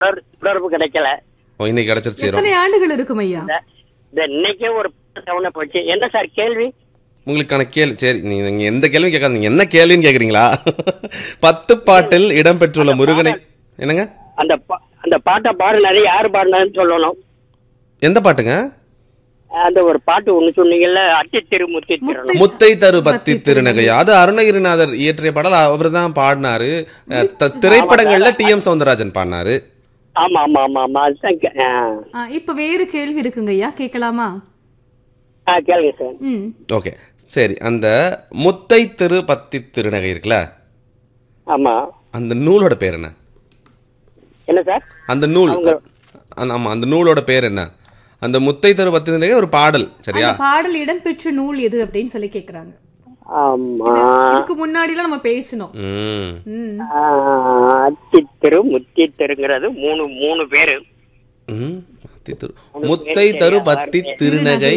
தொடர்- தொடர்பு கிடைக்கல ஓ இன்னைக்கு கிடைச்சிருச்சு எத்தனை ஆண்டுகள் இருக்கும் ஐயா இந்த- இந்த இன்னைக்கே ஒரு டவுன போச்சு என்ன சார் கேள்வி உங்களுக்கான கேள்வி சரி நீங்க நீங்க எந்த கேள்வியும் கேட்காதீங்க என்ன கேள்வின்னு கேக்குறீங்களா பத்து பாட்டில் இடம்பெற்றுள்ள முருகனை என்னங்க அந்த பா- அந்த பாட்டை பாடினாரு யாரு பாடினாருன்னு சொல்லணும் எந்த பாட்டுங்க அந்த ஒரு பாட்டு ஒண்ணு சொன்னீங்கல்ல அட்டி திருமுத்தி திறனும் முத்தை தரு பத்தி திருநகையா அது அருணகிரிநாதர் இயற்றிய பாடல் அவர் தான் பாடினாரு அஹ், த- திரைப்படங்கள்ல டி எம் சவுந்தரராஜன் பாடினாரு ஆமா ஆமா ஆமா ஆமா அதுதான் கே- ஆ. ஆ, இப்ப வேறு கேள்வி இருக்குங்க ஐயா கேட்கலாமா ஆ கேளுங்க சார் ம் ஓகே சரி அந்த முத்தை திரு பத்தி திருநகை இருக்குல்ல ஆமா அந்த நூலோட பேர் என்ன என்ன சார் அந்த நூல் அந்த- ஆமா அந்த நூலோட பேர் என்ன அந்த முத்தை தரு பத்தி திருநகை ஒரு பாடல் சரியா அந்த பாடல் இடம்பெற்ற நூல் எது அப்படின்னு சொல்லி கேக்குறாங்க ஆமா இதுக்கு முன்னாடிலாம் நம்ம பேசணும் ம் ம் ஆ, அத்தி திரு முத்தி திருங்கிறது மூணு மூணு பேரு ம். பத்தி திரு- முத்தை தரு பத்தி திருநகை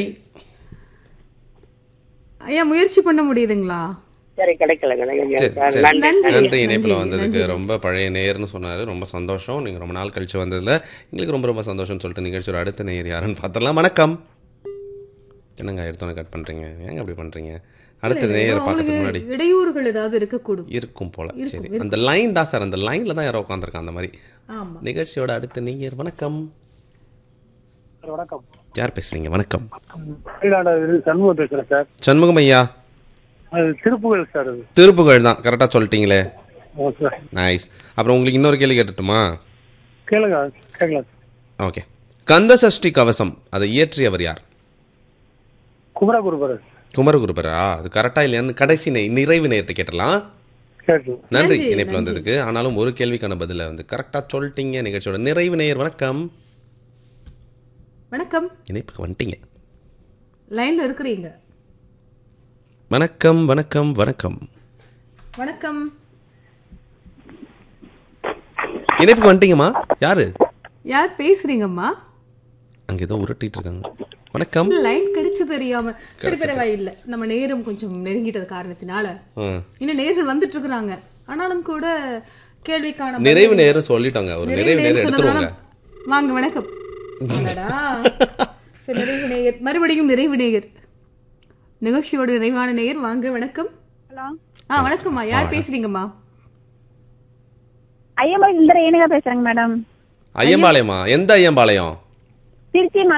ஐயா முயற்சி பண்ண முடியுதுங்களா சரி கிடைக்கல கிடைக்கல சரி சார். சரி நன்றி நன்றி. நன்றி இணைப்புல நன்றி, வந்ததுக்கு ரொம்ப பழைய நேயர்னு சொன்னாரு ரொம்ப சந்தோஷம் நீங்க ரொம்ப நாள் கழிச்சு வந்ததுல எங்களுக்கு ரொம்ப ரொம்ப சந்தோஷம்னு சொல்லிட்டு நிகழ்ச்சியோட அடுத்த நேயர் யாருன்னு பார்த்தலாம் வணக்கம் என்னங்க எடுத்தோன்னே கட் பண்றீங்க ஏங்க அப்படி பண்றீங்க அடுத்த நேயர் பார்க்கறதுக்கு முன்னாடி அவங்களுக்கு இடையூறுகள் ஏதாவது இருக்கக்கூடும் இருக்கும் போல சரி அந்த லைன் தான் சார் அந்த லைன்ல தான் யாரோ உட்காந்துருக்கான் அந்த மாதிரி ஆமா நிகழ்ச்சியோட அடுத்த நேயர் வணக்கம் வணக்கம் யார் பேசுறீங்க வணக்கம் மயிலாடுதுறை சண்முகம் பேசுறேன் சார் சண்முகம் ஐயா அது திருப்புகழ் சார் அது திருப்புகழ் தான் கரெக்டாக சொல்லிட்டீங்களே ஓ சார் நைஸ் அப்புறம் உங்களுக்கு இன்னொரு கேள்வி கேட்டுட்டுமா கேளுங்க கேட்கலாம் ஓகே கந்த சஷ்டி கவசம் அதை இயற்றியவர் யார் குமரகுருபரர் குமரகுருபரா அது கரெக்டா இல்லையான்னு கடைசி நெய் நிறைவு நேரத்தை கேட்டலாம் கேட்கலாம் நன்றி நன்றி, இணைப்பில் வந்ததுக்கு ஆனாலும் ஒரு கேள்விக்கான பதில வந்து கரெக்டா சொல்லிட்டீங்க நிகழ்ச்சியோட நிறைவு நேயர் வணக்கம் வணக்கம் இணைப்புக்கு வந்துட்டீங்க லைன்ல இருக்கிறீங்க வணக்கம் வணக்கம் வணக்கம் வணக்கம் இணைப்புக்கு வந்துட்டீங்கம்மா யாரு யார் பேசுறீங்கம்மா அங்க ஏதோ உருட்டிட்டு இருக்காங்க வணக்கம் லைன் கிடைச்சு தெரியாம சரி பரவாயில்ல நம்ம நேரம் கொஞ்சம் நெருங்கிட்டது காரணத்தினால ஆ. இன்னும் நேர்கள் வந்துட்டு இருக்கிறாங்க ஆனாலும் கூட கேள்விக்கான நிறைவு நேரம் சொல்லிட்டோங்க ஒரு நிறைவு நேரம் நேரம் எடுத்துருவோங்க சொன்னதுனால வாங்க வணக்கம் அடடா. சரி, நிறைவு நேயர் மறுபடியும் நிறைவு நேயர் நிகழ்ச்சியோட நிறைவான நேயர் வாங்க வணக்கம் ஹலோ ஆ வணக்கம்மா யார் பேசுறீங்கம்மா ஐயம்பாளையம் இந்த ரேணுகா பேசுறேங்க மேடம் ஐயம்பாளையமா எந்த ஐயம்பாளையம் திருச்சி